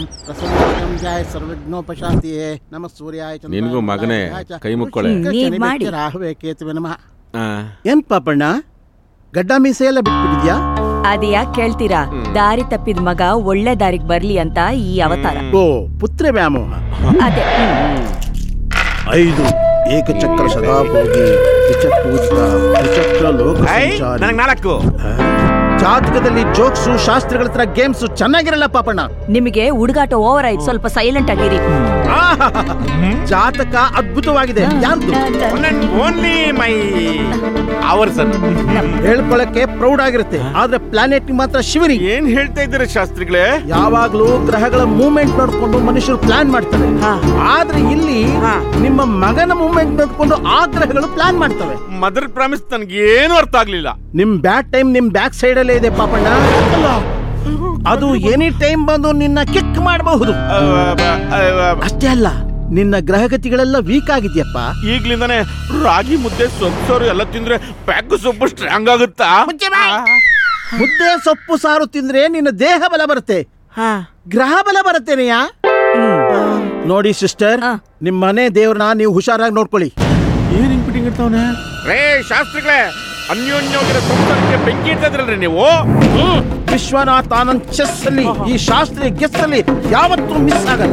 ಪ್ರಸನ್ನಂ ಜಾಯ ಸರ್ವಜ್ಞೋಪಶಾಂತಿಯೇ ನಮ ಸೂರ್ಯಾಯ ಚಂದ್ರಾಯ ನಿನ್ಗೂ ಮಗನೇ ಮಂಗಳಾಯ ಚ- ಕೈ ಮುಕ್ಕೊಳ್ಳೆ. ವೃಶ್ಚಿಕ ನೀವ್ ಶನಿ ಮಾಡಿ. ಬೆಚ್ಚ ರಾಹುವೇ ಕೇತುವೆ ನಮಃ ಆ, ಏನ್ ಪಾಪಣ್ಣ ಗಡ್ಡ ಮೀಸೆ ಎಲ್ಲ ಬಿಟ್ಬಿಟ್ಟಿದ್ಯಾ ಅದ್ ಯಾಕೆ ಕೇಳ್ತೀರಾ ದಾರಿ ತಪ್ಪಿದ ಮಗ ಒಳ್ಳೆ ದಾರಿಗ್ ಬರ್ಲಿ ಅಂತ ಈ ಅವತಾರ ಓ ಪುತ್ರ ವ್ಯಾಮೋಹ ಅದೇ ಹ್ಮ್. ಐದು ಏಕಚಕ್ರ ಸದಾಭೋಗಿ ತ್ರಿಚಕ್ರೂಜಿತ ತ್ರಿಚಕ್ರ ಲೋಕ ಸಂಚಾರಿ. ನನಗೆ ನಾಲ್ಕು ಜಾತಕದಲ್ಲಿ ಜೋಕ್ಸು ಶಾಸ್ತ್ರಗಳ ಹತ್ರ ಗೇಮ್ಸ್ ಚೆನ್ನಾಗಿರಲ್ಲ ಪಾಪಣ್ಣ ನಿಮಗೆ ಹುಡುಗಾಟ ಓವರ್ ಆಯ್ತು ಸ್ವಲ್ಪ ಸೈಲೆಂಟ್ ಆಗಿರಿ ಆಹಾಹಾಹಾ. ಜಾತಕ ಅದ್ಭುತವಾಗಿದೆ ಯಾರ್ದು ಓನ್ಲಿ ಮೈ ಅವರ್ ಸನ್ ಹೇಳ್ಕೊಳಕ್ಕೆ ಪ್ರೌಡ್ ಆಗಿರುತ್ತೆ ಆದ್ರೆ ಪ್ಲಾನೆಟ್ ಮಾತ್ರ ಶಿವರಿ ಏನ್ ಹೇಳ್ತಾ ಇದ್ದೀರಾ ಶಾಸ್ತ್ರಿಗಳೇ ಯಾವಾಗ್ಲೂ ಗ್ರಹಗಳ ಮೂವ್ಮೆಂಟ್ ನೋಡ್ಕೊಂಡು ಮನುಷ್ಯರು ಪ್ಲಾನ್ ಮಾಡ್ತಾರೆ ಆದ್ರೆ ಇಲ್ಲಿ ಹಾ. ನಿಮ್ಮ ಮಗನ ಮೂವ್ಮೆಂಟ್ ನೋಡ್ಕೊಂಡು ಆ ಗ್ರಹಗಳು ಪ್ಲಾನ್ ಮಾಡ್ತವೆ ಮದರ್ ಪ್ರಾಮಿಸ್ ನನ್ಗೆ ಏನು ಅರ್ಥ ಆಗ್ಲಿಲ್ಲ ನಿಮ್ ಬ್ಯಾಟ್ ಟೈಮ್ ನಿಮ್ ಬ್ಯಾಕ್ ಸೈಡ್ ಅಲ್ಲೇ ಇದೆ ಪಾಪಣ್ಣ ಅದು ಎನಿ ಟೈಮ್ ಬಂದು ನಿನ್ನ ಕಿಕ್ ಮಾಡಬಹುದು ಅಷ್ಟೇ ಅಲ್ಲ ನಿನ್ನ ಗ್ರಹಗತಿಗಳೆಲ್ಲ ವೀಕ್ ಆಗಿದ್ಯಪ್ಪ ಈಗ್ಲಿಂದಾನೆ ರಾಗಿ ಮುದ್ದೆ ಸೊಪ್ಪು ಸೋರು ಎಲ್ಲ ತಿಂದ್ರೆ ಪ್ಯಾಕ್ ಸೊಪ್ಪು ಸ್ಟ್ರಾಂಗ್ ಆಗುತ್ತಾ ಮುದ್ದೆ ಸೊಪ್ಪು ಸಾರು ತಿಂದ್ರೆ ನಿನ್ನ ದೇಹ ಬಲ ಬರುತ್ತೆ ಗ್ರಹ ಬಲ ಬರುತ್ತೇನೆಯಾ ನೋಡಿ ಸಿಸ್ಟರ್ ಆ. ನಿಮ್ ಮನೆ ದೇವ್ರನ್ನ ನೀವು ಹುಷಾರಾಗಿ ನೋಡ್ಕೊಳ್ಳಿ ಏನ್ ಹಿಂಗ್ ಫಿಟ್ಟಿಂಗ್ ಇರ್ತಾವನೆ ರೇ ಶಾಸ್ತ್ರಿಗಳೇ ಅನ್ಯೋನ್ಯೋಗಿರೋ ಸಂಸಾರಕ್ಕೆ ಬೆಂಕಿ ಇಡ್ತಾ ಇದ್ರಲ್ರಿ ನೀವು ವಿಶ್ವನಾಥ್ ಆನಂದ್ ಚೆಸ್ ಅಲ್ಲಿ ಈ ಶಾಸ್ತ್ರೀಯ ಗೆಸ್ ಅಲ್ಲಿ ಯಾವತ್ತೂ ಮಿಸ್ ಆಗಲ್ಲ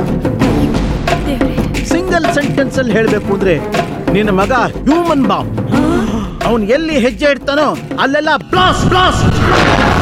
ಸಿಂಗಲ್ ಸೆಂಟೆನ್ಸ್ ಅಲ್ಲಿ ಹೇಳ್ಬೇಕು ಅಂದ್ರೆ ನಿನ್ನ ಮಗ ಹ್ಯೂಮನ್ ಬಾಂಬ್ ಅವನ್ ಎಲ್ಲಿ ಹೆಜ್ಜೆ ಇಡ್ತಾನೋ ಅಲ್ಲೆಲ್ಲ ಬ್ಲಾಸ್ ಬ್ಲಾಸ್